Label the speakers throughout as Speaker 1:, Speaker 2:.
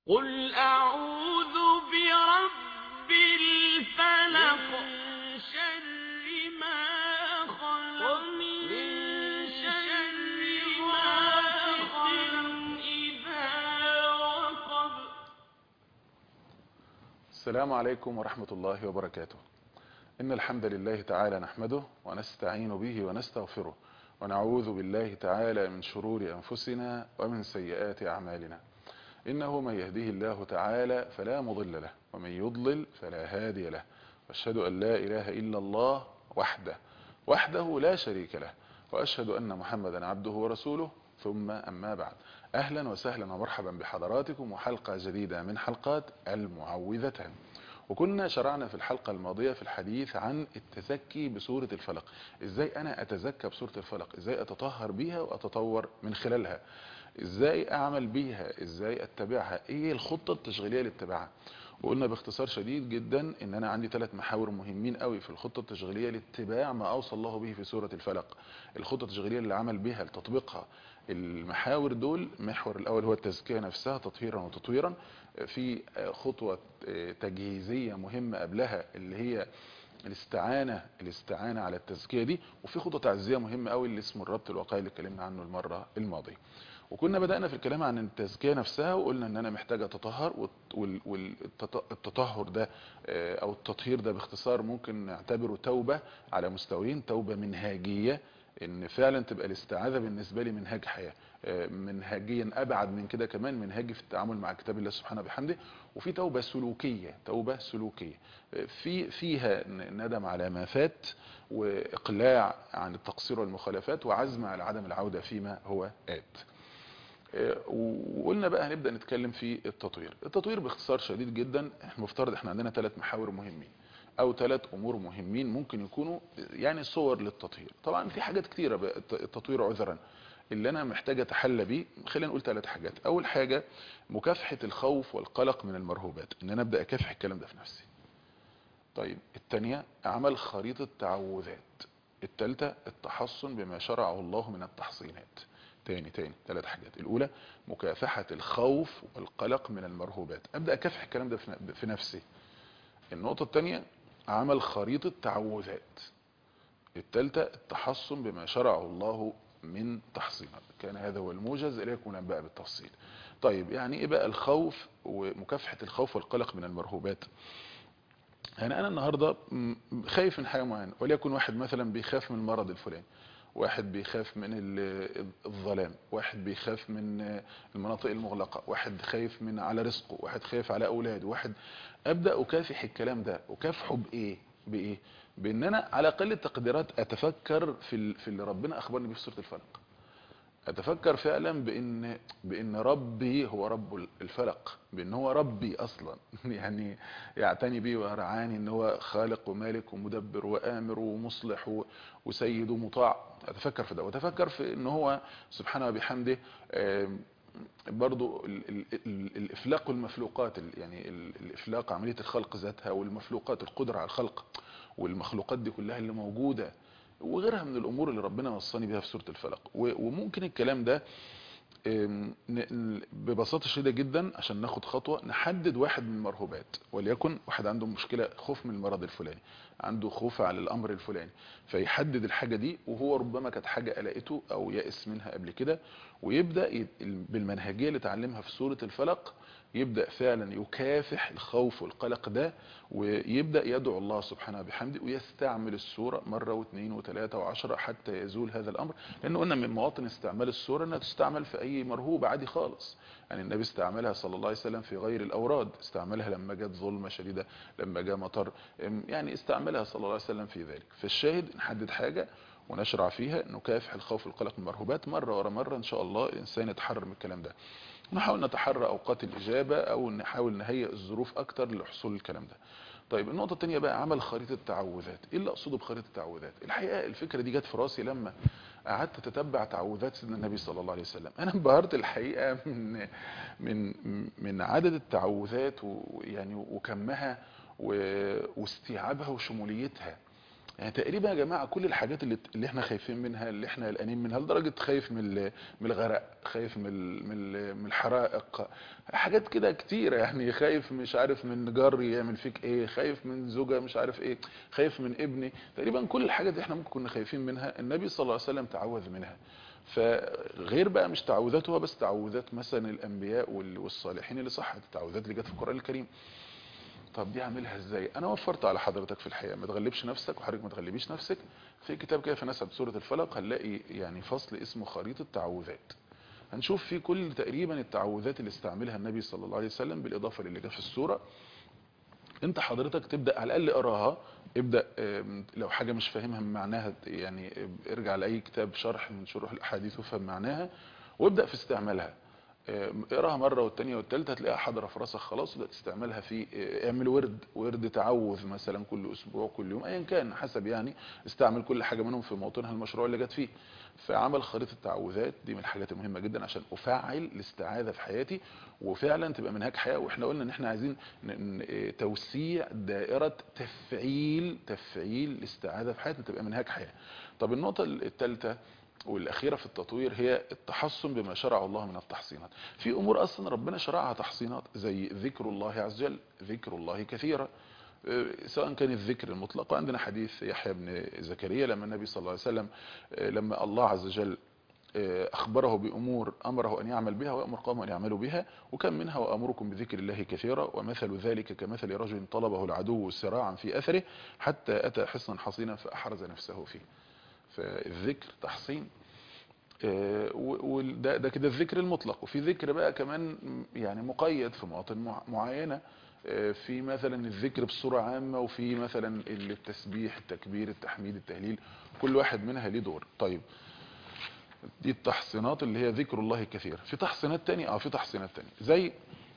Speaker 1: قل أعوذ برب الفلق من شر ما خلق ومن شر غاسق إذا وقب
Speaker 2: السلام عليكم ورحمة الله وبركاته إن الحمد لله تعالى نحمده ونستعين به ونستغفره ونعوذ بالله تعالى من شرور أنفسنا ومن سيئات أعمالنا إنه من يهده الله تعالى فلا مضل له ومن يضلل فلا هادي له واشهد أن لا إله إلا الله وحده وحده لا شريك له وأشهد أن محمدا عبده ورسوله ثم أما بعد أهلا وسهلا ومرحبا بحضراتكم وحلقة جديدة من حلقات المعوذتان وكنا شرعنا في الحلقة الماضية في الحديث عن التزكي بسورة الفلق ازاي انا اتزكى بسورة الفلق ازاي اتطهر بيها واتطور من خلالها ازاي اعمل بيها ازاي اتبعها ايه الخطة التشغيلية اللي اتبعها وقلنا باختصار شديد جدا ان انا عندي ثلاث محاور مهمين قوي في الخطة التشغيلية لاتباع ما اوصى الله به في سورة الفلق الخطة التشغيلية اللي عمل بها لتطبيقها المحاور دول المحور الاول هو التزكية نفسها تطهيرا وتطويرا في خطوة تجهيزية مهمة قبلها اللي هي الاستعانة الاستعانة على التزكية دي وفي خطوة تعزية مهمة قوي اللي اسمه الربط الواقعي اللي اتكلمنا عنه المرة الماضية وكنا بدأنا في الكلام عن التزكية نفسها وقلنا ان انا محتاج اتطهر والتطهر ده او التطهير ده باختصار ممكن نعتبره توبة على مستويين توبة منهاجية ان فعلا تبقى الاستعاذة بالنسبة لي منهاج حياة منهجيا ابعد من كده كمان منهجي في التعامل مع كتاب الله سبحانه وبحمده وفي توبة سلوكية توبة سلوكية في فيها ندم على ما فات واقلاع عن التقصير والمخالفات وعزم على عدم العودة فيما هو آت وقلنا بقى هنبدأ نتكلم في التطوير التطوير باختصار شديد جدا المفترض احنا عندنا ثلاث محاور مهمين او ثلاث امور مهمين ممكن يكونوا يعني صور للتطهير طبعا في حاجات كتيرة التطوير عذرا اللي انا محتاج اتحلى بيه خلينا نقول ثلاث حاجات اول حاجة مكافحة الخوف والقلق من المرهوبات ان انا ابدا اكافح الكلام ده في نفسي طيب الثانية عمل خريطة تعوذات الثالثة التحصن بما شرعه الله من التحصينات تاني تاني ثلاث حاجات الاولى مكافحة الخوف والقلق من المرهوبات ابدا اكافح الكلام ده في نفسي النقطة الثانية عمل خريطة تعوذات الثالثة التحصن بما شرعه الله من تحصينات كان هذا هو الموجز إليكم نبأ بالتفصيل طيب يعني ايه بقى الخوف ومكافحة الخوف والقلق من المرهوبات يعني انا النهاردة خايف من حاجة معينة وليكن واحد مثلا بيخاف من المرض الفلاني واحد بيخاف من الظلام واحد بيخاف من المناطق المغلقة واحد خايف من على رزقه واحد خايف على اولاده واحد ابدأ اكافح الكلام ده اكافحه بايه بايه بان انا على اقل التقديرات اتفكر في في اللي ربنا اخبرني بيه في سوره الفلق اتفكر فعلا بان بان ربي هو رب الفلق بان هو ربي اصلا يعني يعتني بي ويرعاني ان هو خالق ومالك ومدبر وامر ومصلح وسيد ومطاع اتفكر في ده واتفكر في ان هو سبحانه وبحمده برضو الافلاق والمفلوقات يعني الافلاق عملية الخلق ذاتها والمفلوقات القدرة على الخلق والمخلوقات دي كلها اللي موجودة وغيرها من الامور اللي ربنا وصاني بها في سورة الفلق وممكن الكلام ده ببساطة شديدة جدا عشان ناخد خطوة نحدد واحد من المرهوبات وليكن واحد عنده مشكلة خوف من المرض الفلاني عنده خوف على الامر الفلاني فيحدد الحاجة دي وهو ربما كانت حاجة قلقته او يأس منها قبل كده ويبدأ بالمنهجية اللي اتعلمها في سورة الفلق يبدأ فعلا يكافح الخوف والقلق ده ويبدأ يدعو الله سبحانه بحمده ويستعمل السورة مرة واثنين وثلاثة وعشرة حتى يزول هذا الأمر لأنه قلنا من مواطن استعمال السورة أنها تستعمل في أي مرهوب عادي خالص يعني النبي استعملها صلى الله عليه وسلم في غير الأوراد استعملها لما جت ظلمة شديدة لما جاء مطر يعني استعملها صلى الله عليه وسلم في ذلك فالشاهد نحدد حاجة ونشرع فيها نكافح الخوف والقلق من المرهوبات مرة ورا مرة إن شاء الله الإنسان يتحرر من الكلام ده نحاول نتحرى أوقات الإجابة أو نحاول نهيئ الظروف أكتر لحصول الكلام ده طيب النقطة التانية بقى عمل خريطة تعوذات ايه اللي اقصده بخريطة تعوذات الحقيقة الفكرة دي جت في راسي لما قعدت تتبع تعوذات سيدنا النبي صلى الله عليه وسلم انا انبهرت الحقيقة من من من عدد التعوذات ويعني وكمها واستيعابها وشموليتها يعني تقريبا يا جماعه كل الحاجات اللي اللي احنا خايفين منها اللي احنا قلقانين منها لدرجه خايف من ال- من الغرق خايف من ال- من ال- من الحرائق حاجات كده كتيره يعني خايف مش عارف من جاري يعمل فيك ايه خايف من زوجة مش عارف ايه خايف من ابني تقريبا كل الحاجات اللي احنا ممكن كنا خايفين منها النبي صلى الله عليه وسلم تعوذ منها فغير بقى مش تعوذات هو بس تعوذات مثلا الانبياء وال- والصالحين اللي صحت التعوذات اللي جت في القران الكريم طب دي اعملها ازاي انا وفرت على حضرتك في الحقيقه ما تغلبش نفسك وحضرتك ما تغلبيش نفسك في كتاب كده في نسب سوره الفلق هنلاقي يعني فصل اسمه خريطه تعوذات هنشوف فيه كل تقريبا التعوذات اللي استعملها النبي صلى الله عليه وسلم بالاضافه للي جه في السوره انت حضرتك تبدا على الاقل اقراها ابدا آم، لو حاجه مش فاهمها من معناها يعني ارجع لاي كتاب شرح من شروح الاحاديث وافهم معناها وابدا في استعمالها آم، اقراها مره والثانيه والثالثه هتلاقيها حاضره في راسك خلاص وتبدا تستعملها في آه، اعمل ورد ورد تعوذ مثلا كل اسبوع كل يوم ايا كان حسب يعني استعمل كل حاجه منهم في موطنها المشروع اللي جت فيه فعمل خريطه التعوذات دي من الحاجات المهمه جدا عشان افعل الاستعاذه في حياتي وفعلا تبقى منهاج حياه واحنا قلنا ان احنا عايزين ن- ن- آه، توسيع دائره تفعيل تفعيل الاستعاذه في حياتنا تبقى منهاج حياه طب النقطه الثالثه والاخيره في التطوير هي التحصن بما شرع الله من التحصينات في امور اصلا ربنا شرعها تحصينات زي ذكر الله عز وجل ذكر الله كثيرا آه، سواء كان الذكر المطلق وعندنا حديث يحيى بن زكريا لما النبي صلى الله عليه وسلم آه، لما الله عز وجل آه، أخبره بأمور أمره أن يعمل بها ويأمر قومه أن يعملوا بها وكم منها وأمركم بذكر الله كثيرا ومثل ذلك كمثل رجل طلبه العدو سراعا في أثره حتى أتى حصنا حصينا فأحرز نفسه فيه فالذكر تحصين آه، و- وده ده كده الذكر المطلق وفي ذكر بقى كمان يعني مقيد في مواطن مع- معينة آه، في مثلا الذكر بصورة عامة وفي مثلا التسبيح التكبير التحميد التهليل كل واحد منها ليه دور طيب دي التحصينات اللي هي ذكر الله كثير في تحصينات تانية اه في تحصينات تانية زي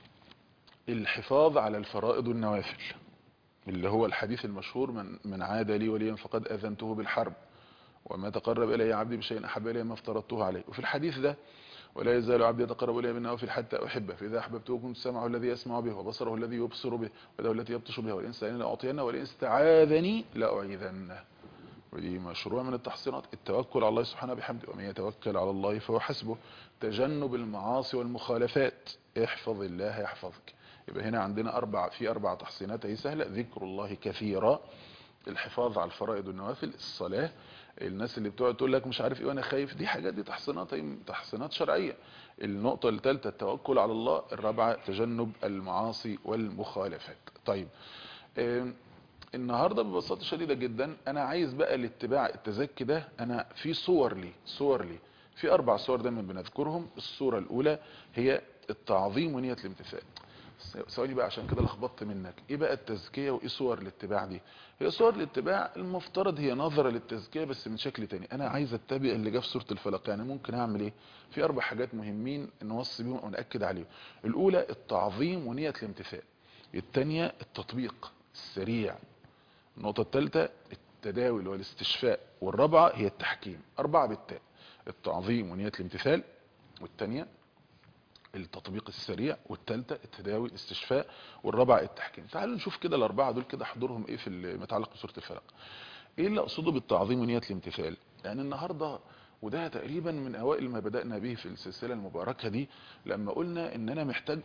Speaker 2: الحفاظ على الفرائض والنوافل اللي هو الحديث المشهور من من عاد لي وليا فقد اذنته بالحرب وما تقرب الي عبدي بشيء احب الي ما افترضته عليه وفي الحديث ده ولا يزال عبدي يتقرب الي بالنوافل حتى احبه فاذا احببته كنت سمعه الذي يسمع به وبصره الذي يبصر به ويده التي يبطش بها والان سالني لاعطينه والان استعاذني لاعيذنه ودي مشروع من التحصينات التوكل على الله سبحانه بحمده ومن يتوكل على الله فهو حسبه تجنب المعاصي والمخالفات احفظ الله يحفظك يبقى هنا عندنا اربع في اربع تحصينات هي سهله ذكر الله كثيرا الحفاظ على الفرائض والنوافل الصلاه الناس اللي بتقعد تقول لك مش عارف ايه وانا خايف دي حاجات دي تحصينات هي تحصينات شرعيه النقطه الثالثه التوكل على الله الرابعه تجنب المعاصي والمخالفات طيب آم، النهارده ببساطه شديده جدا انا عايز بقى الاتباع التزكي ده انا في صور لي صور لي في اربع صور دايما بنذكرهم الصوره الاولى هي التعظيم ونيه الامتثال ثواني بقى عشان كده لخبطت منك ايه بقى التزكيه وايه صور الاتباع دي هي صور الاتباع المفترض هي نظره للتزكيه بس من شكل تاني انا عايز اتبع اللي جه في سوره الفلق يعني ممكن اعمل ايه في اربع حاجات مهمين نوصي بيهم او ناكد عليهم الاولى التعظيم ونيه الامتثال الثانيه التطبيق السريع النقطة الثالثة التداول والاستشفاء والرابعة هي التحكيم أربعة بالتاء التعظيم ونية الامتثال والثانية التطبيق السريع والثالثة التداوي الاستشفاء والرابعة التحكيم تعالوا نشوف كده الأربعة دول كده حضورهم إيه في المتعلق بسورة الفلق إيه اللي أقصده بالتعظيم ونية الامتثال يعني النهاردة وده تقريبا من أوائل ما بدأنا به في السلسلة المباركة دي لما قلنا إن أنا محتاج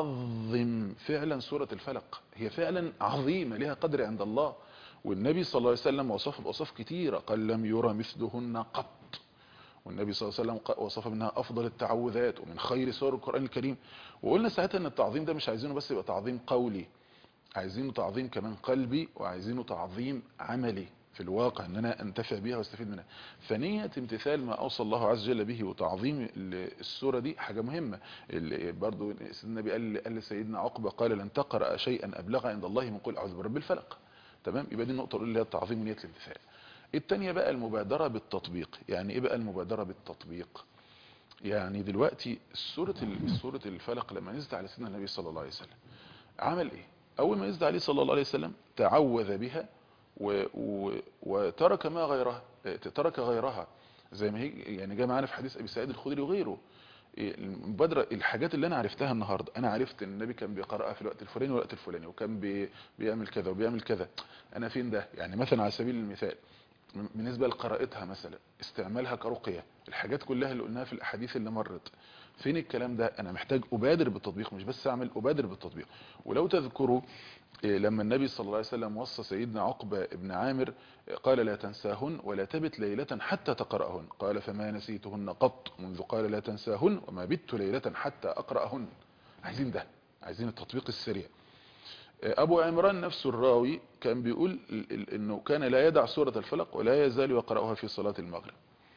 Speaker 2: أعظم فعلا سورة الفلق هي فعلا عظيمة لها قدر عند الله والنبي صلى الله عليه وسلم وصفها بأوصاف كتيرة قال لم يرى مثلهن قط والنبي صلى الله عليه وسلم ق- وصف منها افضل التعوذات ومن خير سور القران الكريم وقلنا ساعتها ان التعظيم ده مش عايزينه بس يبقى تعظيم قولي عايزينه تعظيم كمان قلبي وعايزينه تعظيم عملي في الواقع ان انا انتفع بيها واستفيد منها فنية امتثال ما اوصى الله عز وجل به وتعظيم ال- السورة دي حاجة مهمة ال- برضو سيدنا النبي قال قال لسيدنا عقبة قال لن تقرأ شيئا ابلغ عند الله من قول اعوذ برب الفلق تمام يبقى دي النقطة الاولى اللي هي التعظيم ونية الامتثال التانية بقى المبادرة بالتطبيق يعني ايه بقى المبادرة بالتطبيق يعني دلوقتي سورة ال- سورة الفلق لما نزلت على سيدنا النبي صلى الله عليه وسلم عمل ايه اول ما نزل عليه صلى الله عليه وسلم تعوذ بها و و وترك ما غيرها اه، ترك غيرها زي ما هي يعني جاء معانا في حديث ابي سعيد الخدري وغيره إيه المبادرة الحاجات اللي انا عرفتها النهاردة انا عرفت ان النبي كان بيقرأها في الوقت الفلاني والوقت الفلاني وكان بي بيعمل كذا وبيعمل كذا انا فين ده يعني مثلا على سبيل المثال بالنسبة لقراءتها مثلا استعمالها كرقية الحاجات كلها اللي قلناها في الاحاديث اللي مرت فين الكلام ده انا محتاج ابادر بالتطبيق مش بس اعمل ابادر بالتطبيق ولو تذكروا إيه لما النبي صلى الله عليه وسلم وصى سيدنا عقبة ابن عامر قال لا تنساهن ولا تبت ليلة حتى تقرأهن قال فما نسيتهن قط منذ قال لا تنساهن وما بت ليلة حتى أقرأهن عايزين ده عايزين التطبيق السريع أبو عمران نفسه الراوي كان بيقول إنه كان لا يدع سورة الفلق ولا يزال يقرأها في صلاة المغرب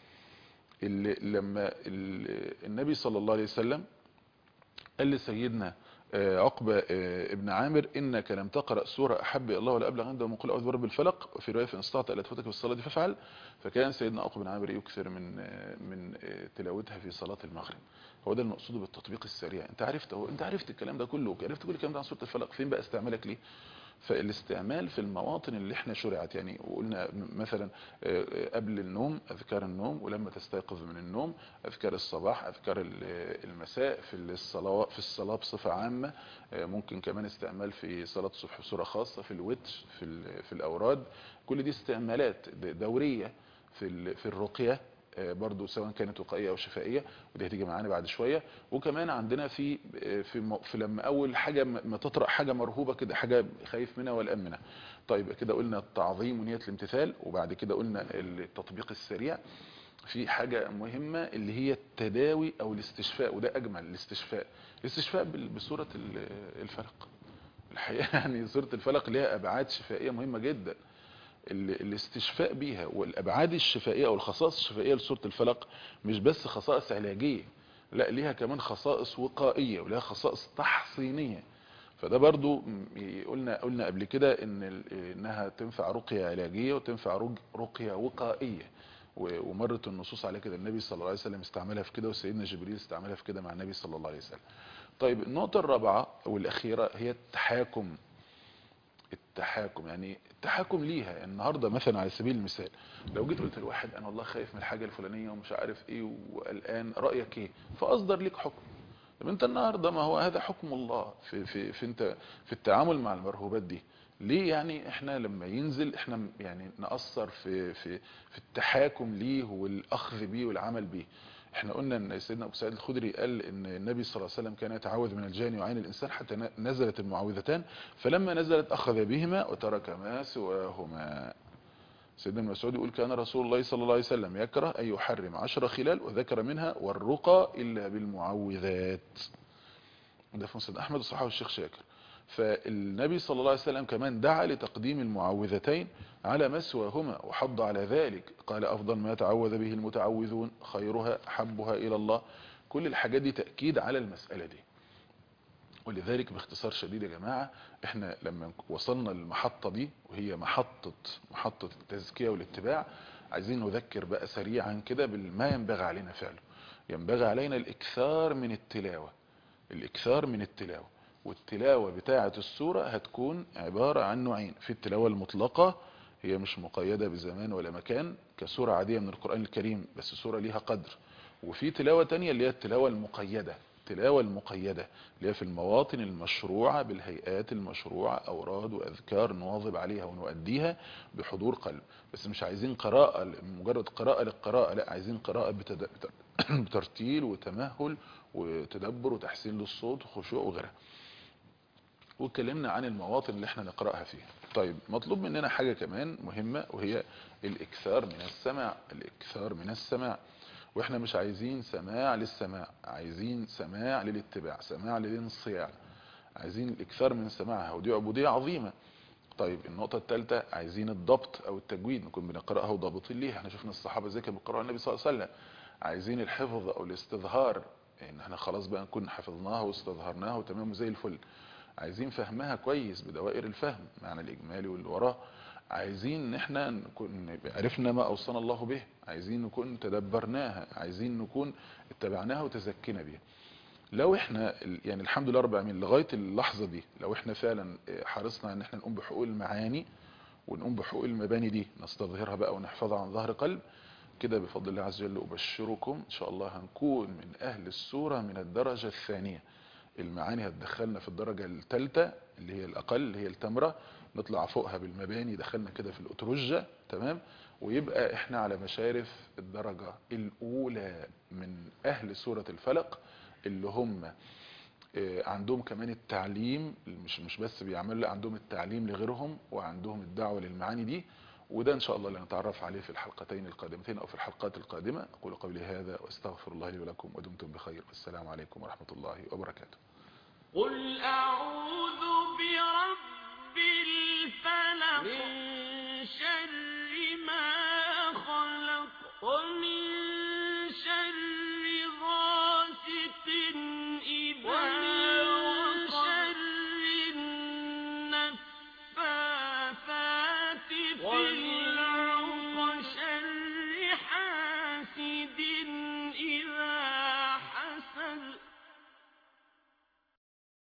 Speaker 2: اللي لما النبي صلى الله عليه وسلم قال لسيدنا عقبة ابن عامر إنك لم تقرأ سورة أحب الله ولا أبلغ عنده من قل أعوذ برب الفلق وفي رواية فإن استطعت ألا تفوتك في الصلاة فافعل فكان سيدنا عقبة بن عامر يكثر من من تلاوتها في صلاة المغرب هو ده المقصود بالتطبيق السريع انت عرفت هو انت عرفت الكلام ده كله عرفت كل الكلام ده عن سورة الفلق فين بقى استعمالك ليه فالاستعمال في المواطن اللي احنا شرعت يعني وقلنا مثلا قبل النوم اذكار النوم ولما تستيقظ من النوم اذكار الصباح اذكار المساء في الصلاه في الصلاه بصفه عامه ممكن كمان استعمال في صلاه الصبح بصوره خاصه في الوتر في في الاوراد كل دي استعمالات دوريه في في الرقيه برضو سواء كانت وقائيه او شفائيه ودي هتيجي معانا بعد شويه وكمان عندنا في في, في لما اول حاجه ما تطرأ حاجه مرهوبه كده حاجه خايف منها ولا منها طيب كده قلنا التعظيم ونيه الامتثال وبعد كده قلنا التطبيق السريع في حاجه مهمه اللي هي التداوي او الاستشفاء وده اجمل الاستشفاء الاستشفاء بصوره الفلق الحقيقه يعني سوره الفلق ليها ابعاد شفائيه مهمه جدا الاستشفاء بيها والابعاد الشفائيه او الخصائص الشفائيه لسوره الفلق مش بس خصائص علاجيه لا ليها كمان خصائص وقائيه ولها خصائص تحصينيه فده برضو قلنا قلنا قبل كده ان انها تنفع رقيه علاجيه وتنفع رقيه وقائيه ومرت النصوص على كده النبي صلى الله عليه وسلم استعملها في كده وسيدنا جبريل استعملها في كده مع النبي صلى الله عليه وسلم طيب النقطه الرابعه والاخيره هي التحاكم التحاكم يعني التحاكم ليها النهارده مثلا على سبيل المثال لو جيت قلت لواحد انا والله خايف من الحاجه الفلانيه ومش عارف ايه وقلقان رايك ايه فاصدر لك حكم طب انت النهارده ما هو هذا حكم الله في في في انت في التعامل مع المرهوبات دي ليه يعني احنا لما ينزل احنا يعني نأثر في في في التحاكم ليه والاخذ بيه والعمل بيه احنا قلنا ان سيدنا ابو سعيد الخدري قال ان النبي صلى الله عليه وسلم كان يتعوذ من الجاني وعين الانسان حتى نزلت المعوذتان فلما نزلت اخذ بهما وترك ما سواهما سيدنا ابن مسعود يقول كان رسول الله صلى الله عليه وسلم يكره ان يحرم عشر خلال وذكر منها والرقى الا بالمعوذات ده في مسند احمد وصححه الشيخ شاكر فالنبي صلى الله عليه وسلم كمان دعا لتقديم المعوذتين على مسواهما وحض على ذلك قال أفضل ما تعوذ به المتعوذون خيرها حبها إلى الله كل الحاجات دي تأكيد على المسألة دي ولذلك باختصار شديد يا جماعة احنا لما وصلنا للمحطة دي وهي محطة محطة التزكية والاتباع عايزين نذكر بقى سريعا كده بما ينبغي علينا فعله ينبغي علينا الاكثار من التلاوة الاكثار من التلاوة والتلاوة بتاعة السورة هتكون عبارة عن نوعين في التلاوة المطلقة هي مش مقيدة بزمان ولا مكان كسورة عادية من القرآن الكريم بس سورة ليها قدر وفي تلاوة تانية اللي هي التلاوة المقيدة التلاوة المقيدة اللي هي في المواطن المشروعة بالهيئات المشروعة أوراد وأذكار نواظب عليها ونؤديها بحضور قلب بس مش عايزين قراءة مجرد قراءة للقراءة لا عايزين قراءة بتد... بترتيل وتمهل وتدبر وتحسين للصوت وخشوع وغيرها واتكلمنا عن المواطن اللي احنا نقرأها فيها طيب مطلوب مننا حاجة كمان مهمة وهي الاكثار من السماع الاكثار من السماع واحنا مش عايزين سماع للسماع عايزين سماع للاتباع سماع للانصياع عايزين الاكثار من سماعها ودي عبودية عظيمة طيب النقطة الثالثة عايزين الضبط او التجويد نكون بنقرأها وضابطين ليها احنا شفنا الصحابة زي كانوا بيقرأوا النبي صلى الله عليه وسلم عايزين الحفظ او الاستظهار ان احنا خلاص بقى نكون حفظناها واستظهرناها وتمام زي الفل عايزين فهمها كويس بدوائر الفهم معنى الاجمالي واللي وراه عايزين ان احنا نكون عرفنا ما اوصانا الله به عايزين نكون تدبرناها عايزين نكون اتبعناها وتزكينا بيها لو احنا يعني الحمد لله رب العالمين لغايه اللحظه دي لو احنا فعلا حرصنا ان احنا نقوم بحقوق المعاني ونقوم بحقوق المباني دي نستظهرها بقى ونحفظها عن ظهر قلب كده بفضل الله عز وجل أبشركم إن شاء الله هنكون من أهل السورة من الدرجة الثانية المعاني هتدخلنا في الدرجة الثالثة اللي هي الأقل اللي هي التمرة نطلع فوقها بالمباني دخلنا كده في الأترجة تمام ويبقى احنا على مشارف الدرجة الأولى من أهل سورة الفلق اللي هم آه، عندهم كمان التعليم مش مش بس بيعملوا لا عندهم التعليم لغيرهم وعندهم الدعوة للمعاني دي وده ان شاء الله اللي نتعرف عليه في الحلقتين القادمتين او في الحلقات القادمة اقول قولي هذا واستغفر الله لي ولكم ودمتم بخير والسلام عليكم ورحمة الله وبركاته
Speaker 1: قل أعوذ برب الفلق من شر